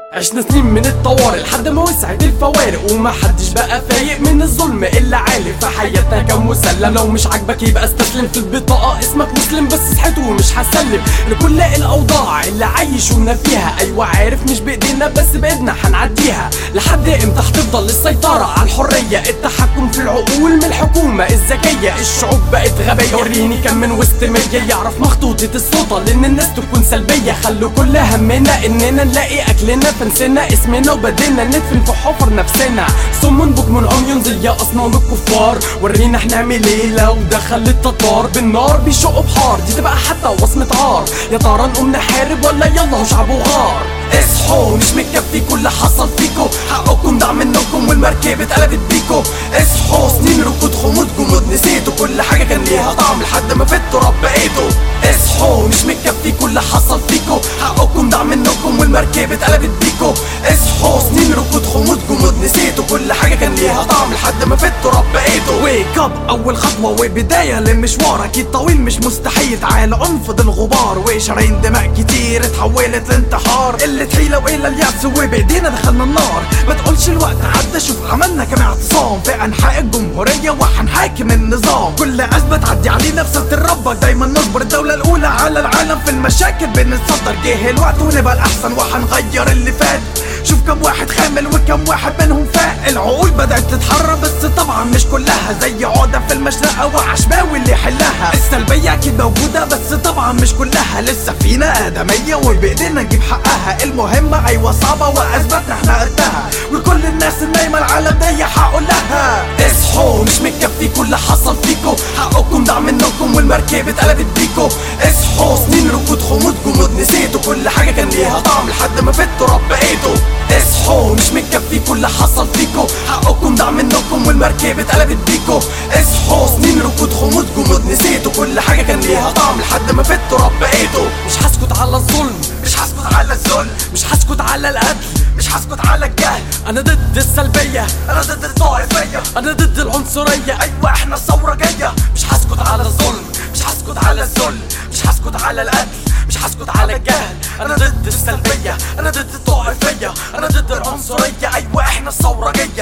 عشنا سنين من الطوارئ لحد ما وسعت الفوارق وما حدش بقى فايق من الظلم الا عالي في حياتنا كان مسلم لو مش عاجبك يبقى استسلم في البطاقة اسمك مسلم بس صحيت ومش هسلم لكل الاوضاع اللي عايشونا فيها ايوه عارف مش بايدينا بس بايدنا هنعديها لحد امتى هتفضل السيطرة على الحرية التحكم في العقول من الحكومة الذكية الشعوب بقت غبية وريني كم من وسط مية يعرف مخطوطة السلطة لان الناس تكون سلبية خلوا كل همنا اننا نلاقي اكلنا فنسينا اسمنا وبدينا ندفن في حفر نفسنا صم بكم عمي زي اصنام الكفار ورينا هنعمل ايه لو دخل التتار بالنار بيشقوا بحار دي تبقى حتى وصمة عار يا ترى نقوم نحارب ولا يلا شعب وغار اصحوا مش مكفي كل اللي حصل فيكو حقكم ضاع منكم والمركبة اتقلبت بيكو اصحوا سنين ركود خمود جمود نسيتوا كل حاجة كان ليها طعم لحد ما في التراب بقيتوا اصحوا مش مكفي كل اللي حصل فيكو حقكم ضاع منكم والمركبة اتقلبت بيكو اصحوا سنين ركود خمود جمود نسيتوا كل حاجة كان ليها طعم لحد ما في التراب بقيتوا ويك اب اول خطوه وبدايه للمشوار اكيد طويل مش مستحيل تعال انفض الغبار وشرايين دماء كتير اتحولت لانتحار قله حيله والى اليأس وبايدينا دخلنا النار ما تقولش الوقت عدى شوف عملنا كم اعتصام في انحاء الجمهوريه وهنحاكم النظام كل ازمه تعدي علينا بسيره الرب دايما نصبر الدوله الاولى على العالم في المشاكل بنتصدر جه الوقت ونبقى الاحسن وهنغير اللي فات شوف كم واحد خامل وكم واحد منهم فاق العقول بدأت تتحرر بس طبعا مش كلها زي عقدة في المشنقة وعشماوي اللي يحلها السلبية أكيد موجودة بس طبعا مش كلها لسه فينا آدمية وبإيدينا نجيب حقها المهمة أيوة صعبة وأثبتنا احنا قدها وكل الناس النايمة العالم دي هقول لها اصحوا مش مكفي كل اللي حصل فيكو حقكم ضاع منكم والمركبة اتقلبت بيكو اصحوا سنين ركود خمود جمود نسيتوا كل حاجة كان ليها طعم لحد ما في التراب بقيتوا اصحوا مش مكفي كل اللي حصل فيكو حقكم ضاع منكم والمركبة اتقلبت بيكو اصحوا سنين ركود خمود جمود نسيتوا كل حاجة كان ليها طعم لحد ما في التراب بقيتوا مش هسكت على الظلم مش هسكت على الذل مش هسكت على القتل مش هسكت على الجهل انا ضد السلبية انا ضد الطائفية انا ضد العنصرية ايوه احنا الثورة جاية مش هسكت على الظلم مش هسكت على الذل مش هسكت على القتل مش هسكت على الجهل انا ضد السلبية انا ضد الطائفية انا ضد العنصرية ايوه احنا الثورة جاية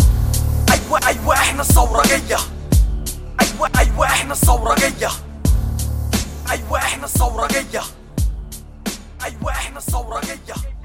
ايوه ايوه احنا الثورة جاية ايوه ايوه احنا الثورة جاية ايوه احنا الثورة جاية ايوه احنا الثورة جاية